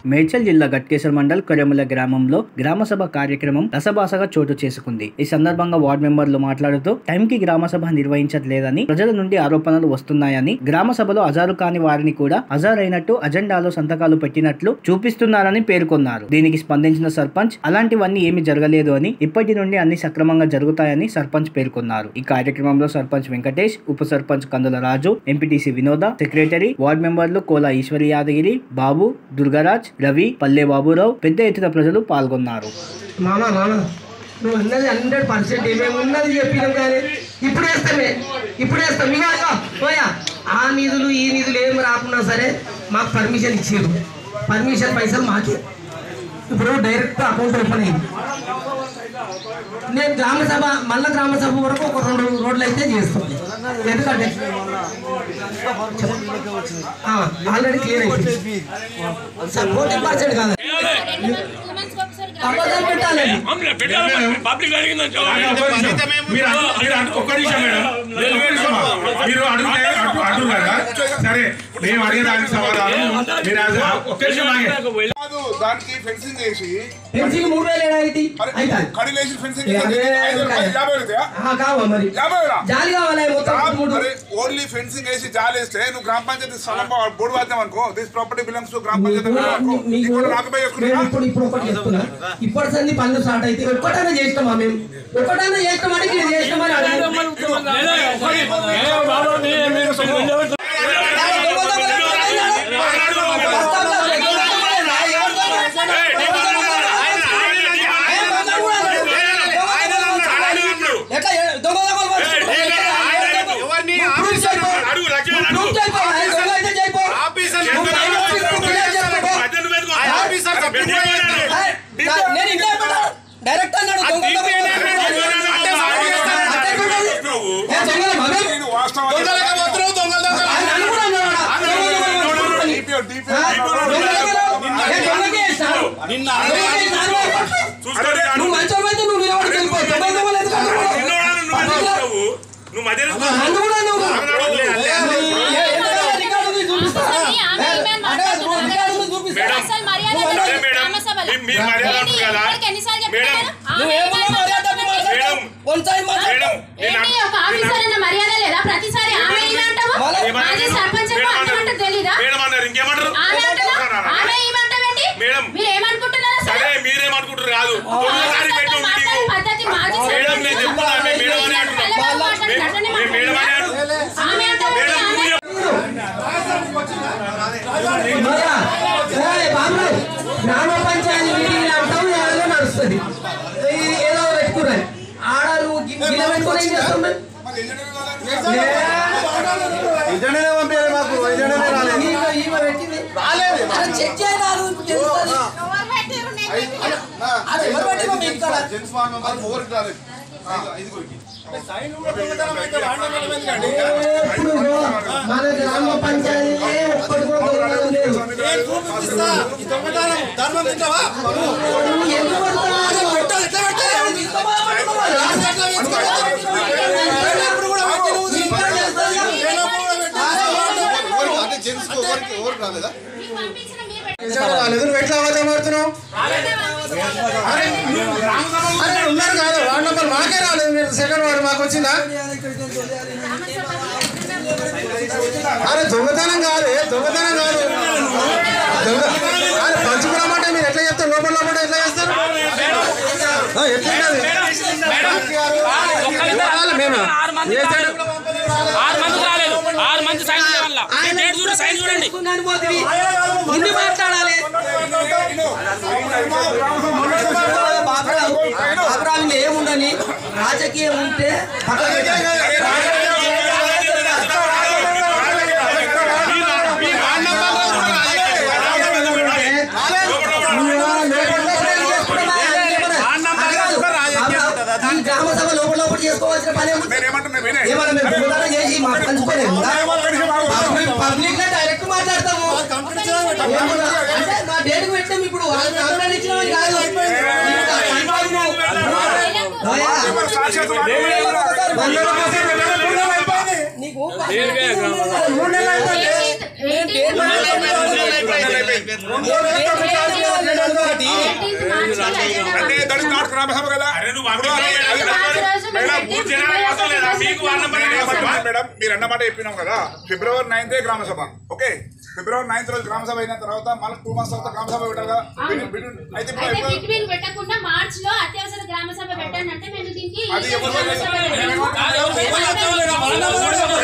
మేడ్చల్ జిల్లా గట్కేశ్వర్ మండల్ కొరెముల గ్రామంలో గ్రామ సభ కార్యక్రమం రసభాసగా చోటు చేసుకుంది ఈ సందర్భంగా వార్డు మెంబర్లు మాట్లాడుతూ టైంకి గ్రామ సభ నిర్వహించట్లేదని ప్రజల నుండి ఆరోపణలు వస్తున్నాయని గ్రామ సభలో అజారు కాని వారిని కూడా అజారైనట్టు అజెండాలో సంతకాలు పెట్టినట్లు చూపిస్తున్నారని పేర్కొన్నారు దీనికి స్పందించిన సర్పంచ్ అలాంటివన్నీ ఏమీ జరగలేదు అని ఇప్పటి నుండి అన్ని సక్రమంగా జరుగుతాయని సర్పంచ్ పేర్కొన్నారు ఈ కార్యక్రమంలో సర్పంచ్ వెంకటేష్ ఉప sarpanch Kandula Raju MPTC Vinoda secretary ward మెంబర్లు కోల ఈశ్వరి యాదగిరి బాబు దుర్గారాజ్ రవి పల్లె బాబురావు పెద్ద ఎత్తున ప్రజలు పాల్గొన్నారు మామ మామ నువ్వు అన్నది హండ్రెడ్ పర్సెంట్ ఏమేమి ఉన్నది చెప్పినాం కానీ ఇప్పుడు వేస్తామే ఇప్పుడు వేస్తాం ఇక ఇక పోయా ఆ నిధులు ఈ నిధులు ఏం రాకున్నా సరే మాకు పర్మిషన్ ఇచ్చారు పర్మిషన్ పైసలు మాకే ఇప్పుడు డైరెక్ట్ అకౌంట్ ఓపెన్ అయింది నేను గ్రామ సభ మళ్ళా గ్రామ సభ వరకు ఒక రెండు రోడ్లు అయితే చేస్తుంది ఎందుకంటే ఆల్రెడీ క్లియర్ అయిపోయింది ఫోర్టీ పర్సెంట్ కాదు అబద్ధాలు పెట్టాలండి పబ్లిక్ అడిగిందని మీరు అడు- మీరు అడు- ఒక్క నిమిషం మేడం ఒక్క నిమిషం. మీరు అడిగితే అడ్డు అడ్డు కదా సరే మేము అడిగే దానికి సమాధానం మీరు అది- ఒక్క నిమిషం ఆగే. కాదు దానికి ఫెన్సింగ్ వేసి పెన్సిల్ మూడు వేలు ఏడాది అయితే కడిలేసి ఫెన్సింగ్ ఏ, అదే ఐదు రూపాయలు యాభై అవుతాయా కావా మరి యాభై వేలా? జాలి కావాలి మొత్తం కాదు, మూడు మరి ఓన్లీ ఫెన్సింగ్ వేసి జాలేస్తే నువ్వు గ్రామ పంచాయతీ స్థలం బోర్డు వాద్దాం అనుకో దిస్ ప్రాపర్టీ బిలాంగ్స్ టు గ్రామ పంచాయతీ మీకు- అనుకో మీకు ఇక్కడ రాకపోయి మేము చేసుకున్నా ఇప్పుడు ఇప్పుడు ఒకటి చెప్తున్నా ఇప్పటి సంది పనులు స్టార్ట్ అయితే ఒక్కటైనా చేస్తామా మేము ఒక్కటైనా చేస్తామని ఇక్కడ చేస్తామని అడగండి. ఎట్లా ఏ- దొంగ దొంగలు పట్టుకుంటారు. ప్రూఫ్ చేయపో. అడుగు లక్ష్మణ్ అడుగు ప్రూఫ్ చేయపో. ఆయన దొంగ అయితే చేయపో. నువ్వు ఆయన ఆఫీస్లో క్లియర్ చేసుకోపో. ఆ, నా- నేను ఇంట్లో పెట్టా. డైరెక్ట్ అన్నాడు దొంగ దొంగ. అంటే ఎట్లుంటది? ఏ దొంగలా మమ్మీ? నేను వాస్తవాలు ఆయన నన్ను కూడా అన్నాడు ఆడ. దొంగ దొంగ పట్టుకొని. DPO, DPO. ఆ, దొంగ దొంగలు. ఏ దొంగకే ఇస్తారు. దొంగకే ఇస్తారు. నువ్వు మంచోడు అయితే నువ్వు నిలబడి వెళ్ళిపో. దొంగ దొంగలు ఎందుకు అంటున్నావు? నువ్వు మధ్య నన్ను కూడా నువ్వు. ఏ, ఎందుకంటే రికార్డు ఉంది, చూపిస్తా. ఏ, అంటే రికార్డు ఉంది, చూపిస్తా. అసలు మర్యాద నువ్వు లేదు. మేడం, గ్రామ సభలో. మీ- మీ మర్యాద ఏంటి? కదా? ఇప్పటికి ఎన్నిసార్లు మేడం. చెప్తున్నాను? ఆ, నువ్వేమన్నా మేడం మర్యాద తప్పి మాట్లాడతావు? మేడం. వన్ సైడ్ మాట్లాడతావు? మేడం నేను ఏంటి ఒక ఆఫీసర్ అన్న మర్యాద లేదా ప్రతిసారి ఆమె ఈమె అంటావు వాళ్ళ- మాజీ సర్పంచ్ ఏమో అంటామంటే తెలీదా మేడం అన్నారు ఇంకేమంటారు ఆమె అంటావా ఆమె ఈమె అంటావేంటి మేడం. మీరు ఏమనుకుంటున్నారా అసలు? సరే మీరేమనుకుంటారు కాదు తొమ్మిదిసారి పెట్టు మాట్లాడే మీటింగ్ పద్ధతి మాజీ మేడం నేను సర్పంచ్ చెప్తున్నా ఆమె మేడం అని అంటున్నా మెల్లగా మాట్లాడు, మే- అట్లనే మే- మేడం అని మాట్లాడు. అంటున్నా ఆమె అంటావేంటి? మేడం ఆమె నువ్వు మళ్ళా, ఏయ్ బాబురావు, గ్రామ పంచాయతీ మీటింగ్ అంటావు ఏదో నడుస్తుంది ఇది ఏదో పెట్టుకున్నాను ఆడ నువ్వు గి- గిన్నె పెట్టుకుని ఏం చేస్తావు మరి? మరి ఏజెంట్ కావాలి. ఈమె ఈమె పెట్టింది అది చెక్ చేయరాదు ఇప్పుడు తెలుస్తుంది. అది ఎవరు పెట్టిందో మీకు కాడ. ఎప్పుడు మన గ్రామ పంచాయతీ ఒక్కటి కూడా దొరకడం లేదు. నువ్వు ఎందుకు పడతావు? మీకు పంపించిన మీరు పెట్టిన ఎట్లా అబద్ధం ఆడుతున్నావు అరే అరే ఉన్నారు కాదు వార్డు నెంబర్ మాకే రాలేదు మీరు సెకండ్ వార్డు మాకు వచ్చిందా అరే దొంగతనం కాదు ఏ దొంగతనం కాదు దొంగ అరే పంచుకున్నామంటే మీరు ఎట్లా చెప్తారు లోపల లోపల ఎట్లా చేస్తారు ఆ, ఎట్లున్నది రాలే మేమా ఏ సైడ్ ఆరు మంది రాలేదు ఆరు మంది సైన్ చేయాల డేట్ చూడండి సైన్ చూడండి ఉన్నాను పోతివి. ముందు మాట్లాడాలి బాబురావు బాబురావు ఏముండని రాజకీయం ఉంటే పక్కన పెట్టాలి. ఈ గ్రామ సభ లోపల లోపల చేసుకోవాల్సిన పని ఏముంది? నేనేమంటున్నా వినే ఏమన్నా మేము దొంగతనం చేసి మాకు పంచుకోలేము పబ్లిక్ లో డైరెక్ట్ మాట్లాడతాము ఏమన్నా? అంటే నా డేట్ పెట్టాం ఇప్పుడు వాళ్ళు కాంట్రాక్ట్ ఇచ్చిన వాళ్ళు కాదు ఇంకా కాంట్రాక్ట్ ను- ఓయా. నీకు మూడు నెలలు అయిపోయింది. అంటే దట్ ఇస్ నాట్ గ్రామసభ కదా అరే నువ్వు అనుకో మేడం మూడు జనాలు మాత్రం లేదా మీకు వాళ్ళ పని ఏమంటున్నాను మేడం మీరు అన్నమాట చెప్పినాం కదా ఫిబ్రవరి నైన్త్ గ్రామ సభ ఓకే ఫిబ్రవరి నైన్త్ రోజు గ్రామ సభ అయిన తర్వాత మళ్ళీ టూ మంత్స్ తర్వాత గ్రామ సభ పెట్టాలా బిడ్డు- బిడ్డు- అయితే ఇప్పుడు అయితే ఎప్పుడు- బిట్వీన్ పెట్టకుండా మార్చ్ లో అత్యవసర గ్రామ సభ పెట్టానంటే మేము దీనికి అది ఎవరు గ్రామ సభ పెట్టాము.